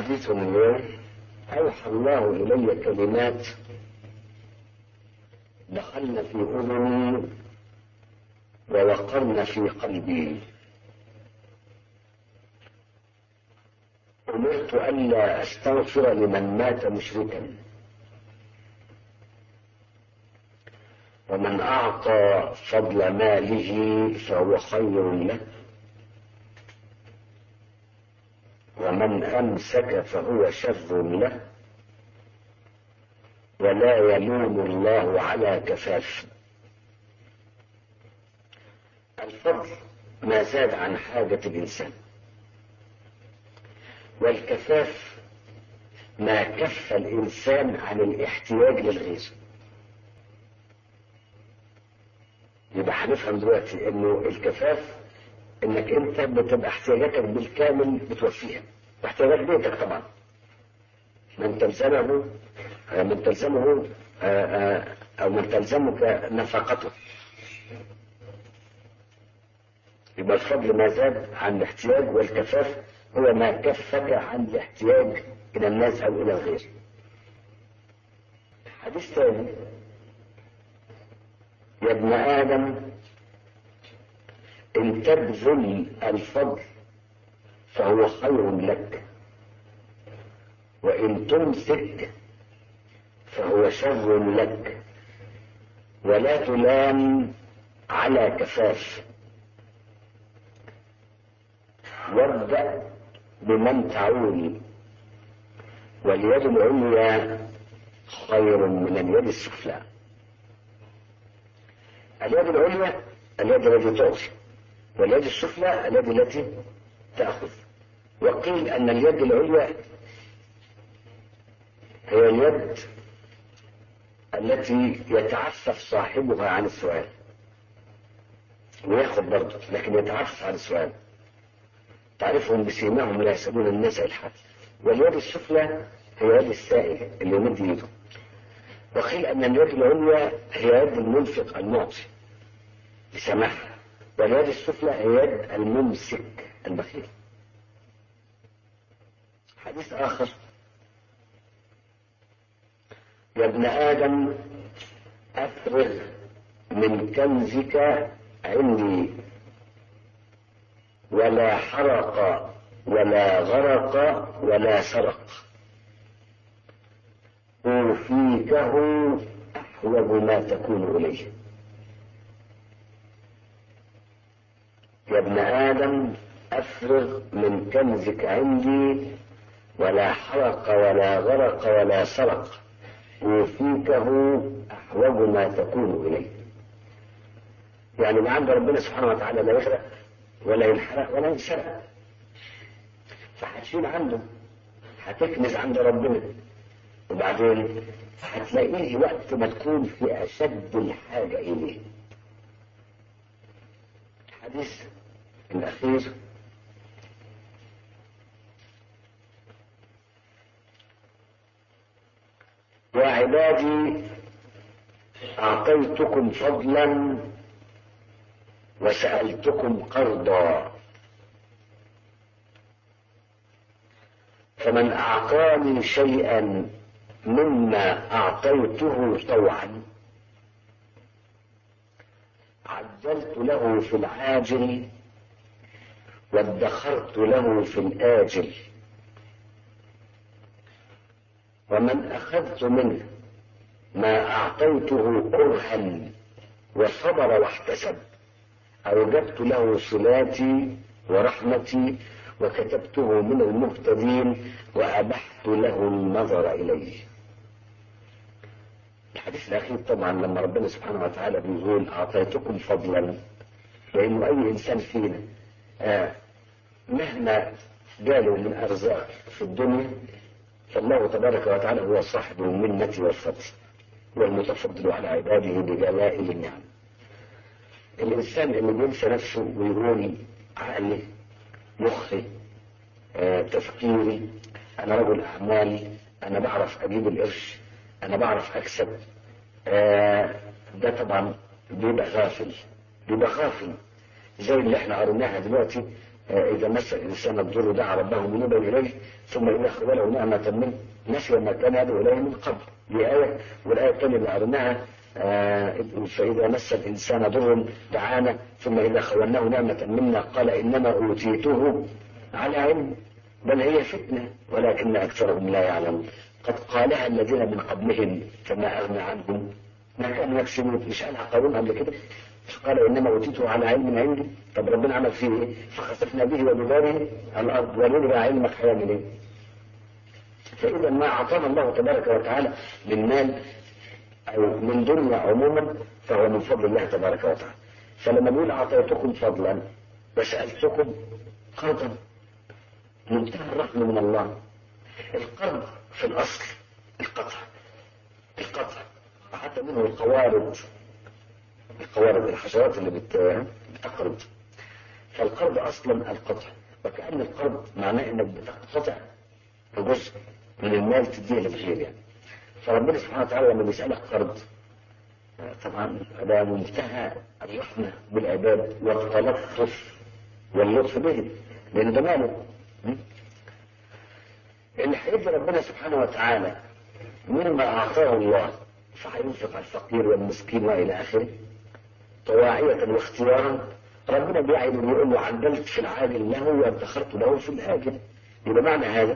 حديث اليوم أوحى الله إلي كلمات دخلن في أذني ووقرن في قلبي أمرت ألا أستغفر لمن مات مشركا ومن أعطى فضل ماله فهو خير له ومن أمسك فهو شر له ولا يلوم الله على كفاف الفضل ما زاد عن حاجة الإنسان والكفاف ما كف الإنسان عن الاحتياج للغير يبقى هنفهم دلوقتي انه الكفاف انك انت بتبقى احتياجاتك بالكامل بتوفيها واحتياجات بيتك طبعا من تلزمه من تلزمه او من تلزمك نفقته يبقى الفضل ما زاد عن الاحتياج والكفاف هو ما كفك عن الاحتياج الى الناس او الى الغير حديث ثاني يا ابن ادم ان تبذل الفضل فهو خير لك وان تمسك فهو شر لك ولا تلام على كفاف وابدأ بمن تعول واليد العليا خير من اليد السفلى اليد العليا اليد التي تعطي واليد السفلى اليد التي تأخذ وقيل أن اليد العليا هي اليد التي يتعفف صاحبها عن السؤال وياخذ برضه لكن يتعفف عن السؤال تعرفهم بسيماهم لا يسألون الناس الحق واليد السفلى هي يد السائل اللي يمد يده وقيل أن اليد العليا هي يد المنفق المعطي بسماحة واليد السفلى هي يد الممسك البخيل حديث آخر يا ابن آدم أفرغ من كنزك عندي ولا حرق ولا غرق ولا سرق أوفيكه أحوج ما تكون إليه يا ابن آدم أفرغ من كنزك عندي ولا حرق ولا غرق ولا سرق يوفيكه أحوج ما تكون إليه يعني ما عند ربنا سبحانه وتعالى لا يغرق ولا ينحرق ولا ينسرق فهتشيل عنده هتكنز عند ربنا وبعدين هتلاقيه وقت ما تكون في أشد الحاجة إليه الحديث الأخير يا عبادي أعطيتكم فضلا وسألتكم قرضا فمن أعطاني شيئا مما أعطيته طوعا عجلت له في العاجل وادخرت له في الآجل ومن أخذت منه ما أعطيته كرها وصبر واحتسب أوجبت له صلاتي ورحمتي وكتبته من المهتدين وأبحت له النظر إليه الحديث الأخير طبعا لما ربنا سبحانه وتعالى بيقول أعطيتكم فضلا لأنه أي إنسان فينا آه مهما جاله من أرزاق في الدنيا فالله تبارك وتعالى هو صاحب المنة والفضل والمتفضل على عباده بجلائل النعم الإنسان اللي بينسى نفسه ويقول عقلي مخي آه، تفكيري أنا رجل أعمال أنا بعرف أجيب القرش أنا بعرف أكسب آه، ده طبعا بيبقى غافل بيبقى غافل زي اللي احنا قريناها دلوقتي آه، إذا مس الإنسان الضر دعا ربه منيبا إليه ثم إذا خوله نعمة منه نسي ما كان يدعو إليه من قبل دي آية والآية الثانية اللي قريناها آه، فإذا مس الإنسان ضر دعانا ثم إذا خولناه نعمة منا قال إنما أوتيته على علم بل هي فتنة ولكن أكثرهم لا يعلمون قد قالها الذين من قبلهم فما أغنى عنهم ما كانوا يكسبون مش قالها قارون قبل كده قال إنما أوتيته على علم عندي طب ربنا عمل فيه إيه؟ فخسفنا به وبداره الأرض ولين بقى علمك هيعمل إيه؟ فإذا ما أعطانا الله تبارك وتعالى من مال أو من دنيا عموما فهو من فضل الله تبارك وتعالى فلما نقول أعطيتكم فضلا وسألتكم قرضا منتهى الرحمة من الله القرض في الأصل القطع القطع وحتى منه القوارض القوارض الحشرات اللي بت... بتقرض فالقرض أصلا القطع وكأن القرض معناه إنك بتقطع جزء من المال تديه للغير يعني فربنا سبحانه وتعالى لما بيسألك قرض طبعا ده منتهى الرحمة بالعباد والتلطف واللطف بهم لأن ده ماله اللي هيدي ربنا سبحانه وتعالى مما أعطاه الله فهينفق على الفقير والمسكين وإلى آخره طواعية واختيارا ربنا بيعد ويقول له عدلت في العاجل له وادخرت له في الآجل يبقى معنى هذا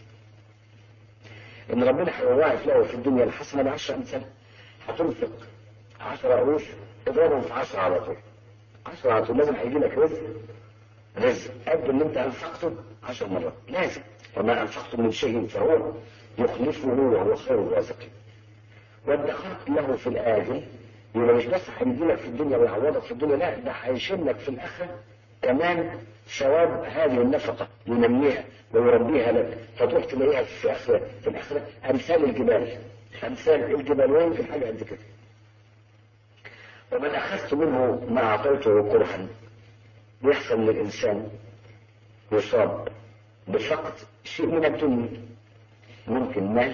ان ربنا هيضاعف له في الدنيا الحسنه بعشر امثال هتنفق 10 قروش اضربهم في 10 على طول 10 على طول لازم هيجي لك رزق رزق قد اللي انت انفقته 10 مرات لازم وما انفقتم من شيء فهو يخلفه وهو خير الرازقين وادخرت له في الاجل يبقى مش بس هيجي لك في الدنيا ويعوضك في الدنيا لا ده هيشيل لك في الاخره كمان ثواب هذه النفقة ينميها ويربيها لك فتروح تلاقيها في آخرة في الآخرة أمثال الجبال أمثال الجبال وين في حاجة قد كده ومن أخذت منه ما أعطيته قرحا يحصل للإنسان يصاب بفقد شيء من الدنيا ممكن مال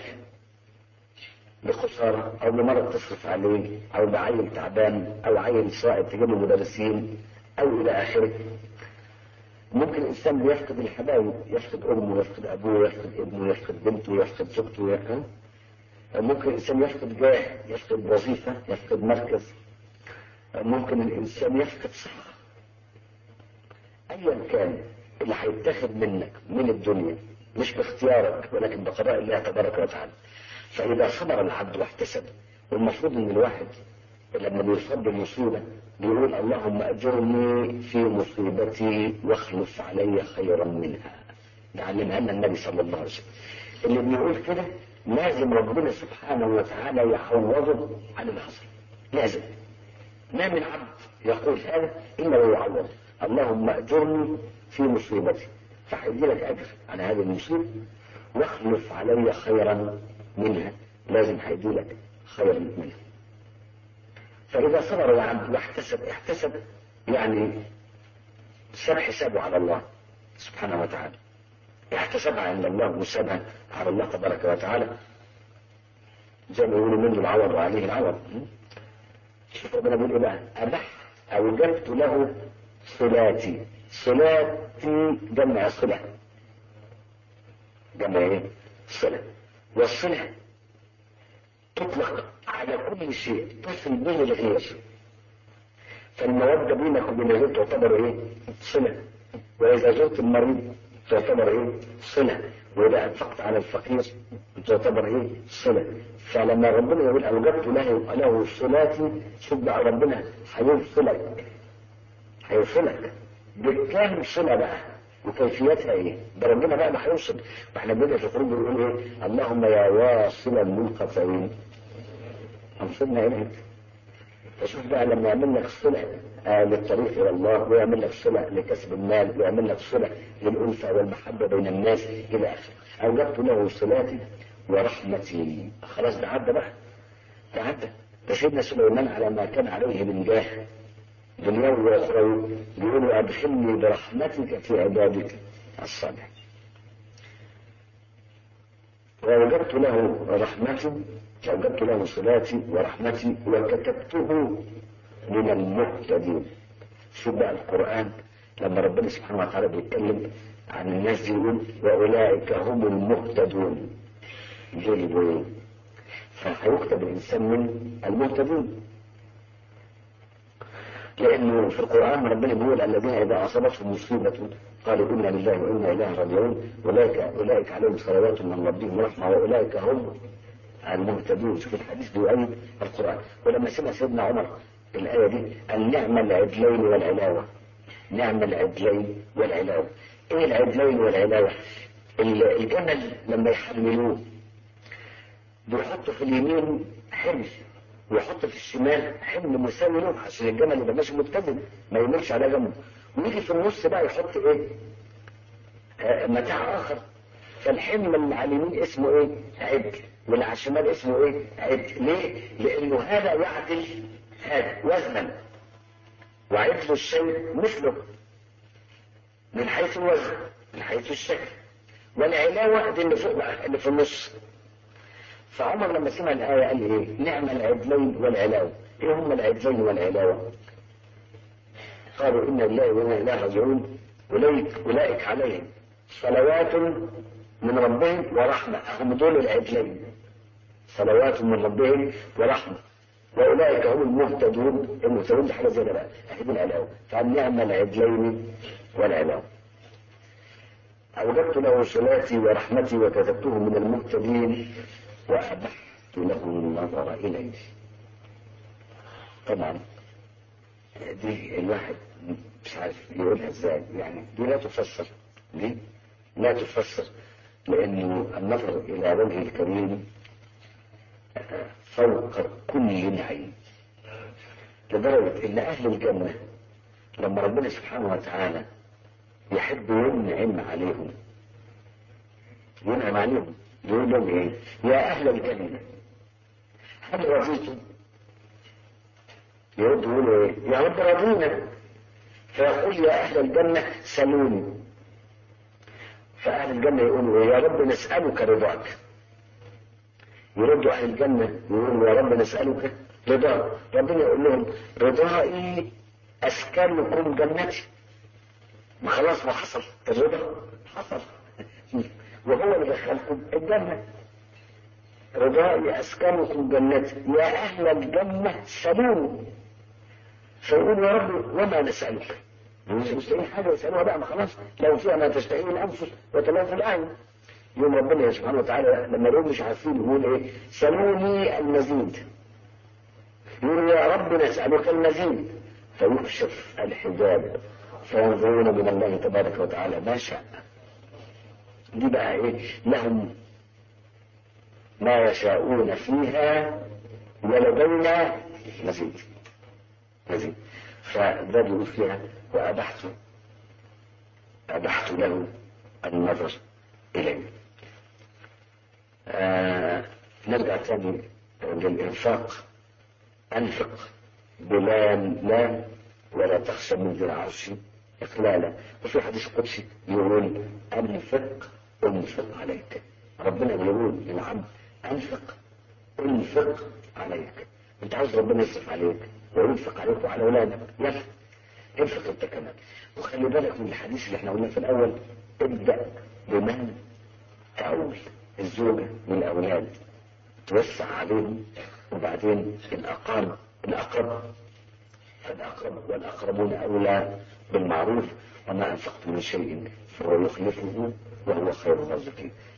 بخسارة أو بمرض تصرف عليه أو بعيل تعبان أو عيل صائب تجيب له مدرسين أو إلى آخره ممكن الإنسان يفقد الحبايب يفقد أمه يفقد أبوه يفقد ابنه يفقد بنته يفقد زوجته يفقد ممكن الإنسان يفقد جاه يفقد وظيفة يفقد مركز ممكن الإنسان يفقد صحة أيا كان اللي هيتاخد منك من الدنيا مش باختيارك ولكن بقضاء الله تبارك وتعالى فإذا صبر العبد واحتسب والمفروض إن الواحد لما بيصاب بمصيبة بيقول اللهم أجرني في مصيبتي واخلف علي خيرا منها ده علمها لنا النبي صلى الله عليه وسلم اللي بيقول كده لازم ربنا سبحانه وتعالى يعوضه عن اللي حصل لازم ما من عبد يقول هذا إلا ويعوض اللهم أجرني في مصيبتي فهيدي لك أجر على هذه المصيبة واخلف علي خيرا منها لازم هيدي لك خيرا منها فإذا صبر العبد واحتسب احتسب يعني ساب حسابه على الله سبحانه وتعالى احتسبها عند الله وسابها على الله تبارك وتعالى زي ما يقولوا منه العوض وعليه العوض شوف ربنا بيقول ايه بقى ابح اوجبت له صلاتي صلاتي جمع صلة جمع ايه صلة والصلة تطلق على كل شيء تصل به الغير فالمودة بينك وبين الغير تعتبر ايه صلة واذا زرت المريض تعتبر ايه صلة واذا انفقت على الفقير تعتبر ايه صلة فلما ربنا يقول اوجبت له له صلاتي شوف ربنا هيوصلك هيوصلك بكام صلة بقى وكيفيتها ايه؟ ده ربنا بقى اللي هيوصل واحنا بنبدا في القرون بنقول ايه؟ اللهم يا واصل المنقطعين انصرنا اليك فشوف بقى لما يعمل لك صلة آه للطريق الى الله ويعمل لك صلة لكسب المال ويعمل لك صلة للألفة والمحبة بين الناس إلى آخره أوجبت له صلاتي ورحمتي خلاص ده عدى بقى ده عدى ده سيدنا سليمان على ما كان عليه من جاه دنيوي واخروي بيقولوا ادخلني برحمتك في عبادك الصالح ووجدت له رحمتي ووجدت له صلاتي ورحمتي وكتبته من المهتدين شوف بقى القرآن لما ربنا سبحانه وتعالى بيتكلم عن الناس دي يقول واولئك هم المهتدون دول يبقوا ايه؟ فهيكتب الانسان من المهتدون لانه في القران ربنا بيقول الذين اذا اصابتهم مصيبه قالوا انا لله وانا اليه راجعون اولئك اولئك عليهم صلوات من ربهم ورحمه واولئك هم المهتدون شوف الحديث بيؤيد القران ولما سمع سيدنا عمر الايه دي قال نعم العدلين والعلاوه نعم العدلين والعلاوه ايه العدلين والعلاوه الجمل لما يحملوه بيحطوا في اليمين حمل ويحط في الشمال حمل مساوي له عشان الجمل يبقى ماشي متزن ما يملش على جنبه ويجي في النص بقى يحط ايه آه متاع اخر فالحمل اللي على اليمين اسمه ايه عدل واللي على الشمال اسمه ايه عدل ليه لانه هذا يعدل هذا وزنا وعدل الشيء مثله من حيث الوزن من حيث الشكل والعلاوه دي اللي فوق بقى اللي في النص فعمر لما سمع الآية قال إيه؟ نعم العدلين والعلاوة. إيه هم العدلين والعلاوة؟ قالوا إن الله وإنا إليه راجعون أولئك أولئك عليهم صلوات من ربهم ورحمة هم دول العدلين. صلوات من ربهم ورحمة. وأولئك هم المهتدون، المهتدون دي حاجة زي ده بقى، أكيد العلاوة. فنعم العدلين والعلاوة. أوجدت له صلاتي ورحمتي وكتبته من المهتدين وأبحت له النظر إليه طبعا دي الواحد مش عارف يقولها ازاي يعني دي لا تفسر ليه؟ لا تفسر لأنه النظر إلى وجه الكريم فوق كل نعيم لدرجة إن أهل الجنة لما ربنا سبحانه وتعالى يحب ينعم عليهم ينعم عليهم يقول لهم ايه يا اهل الجنه هل رضيتم يرد يقولوا ايه يا رب رضينا فيقول يا اهل الجنه سلوني فاهل الجنه يقولوا ايه يا رب نسالك رضاك يردوا اهل الجنه يقولوا يا رب نسالك رضاك ربنا يقول لهم رضائي اسكنكم جنتي ما خلاص ما حصل الرضا حصل وهو اللي دخلكم الجنة رضائي أسكنكم جنتي يا أهل الجنة سلوني فيقول يا رب وما نسألك مش مستحيل حاجة يسألوها بقى ما خلاص لو فيها ما تشتهيه الأنفس وتلافى الأعين يوم ربنا سبحانه وتعالى لما يقول مش عارفين يقول ايه سلوني المزيد يقول يا رب نسألك المزيد فيكشف الحجاب فينظرون من الله تبارك وتعالى ما شاء دي بقى ايه لهم ما يشاءون فيها ولدينا مزيد مزيد فده بيقول فيها وأبحت أبحت له النظر إليه آه نرجع تاني للإنفاق أنفق بلا لا ولا تخشى من ذي العرش إقلالا وفي حديث قدسي يقول أنفق أنفق عليك ربنا بيقول للعبد أنفق أنفق عليك أنت عاوز ربنا يصرف عليك وينفق عليك وعلى أولادك يلا انفق أنت كمان وخلي بالك من الحديث اللي احنا قلناه في الأول ابدأ بمن تعول الزوجة والأولاد توسع عليهم وبعدين الأقارب الأقرب فالأقرب والأقربون أولى بالمعروف وما أنفقتم من شيء فهو يخلفه وهو خير الرازقين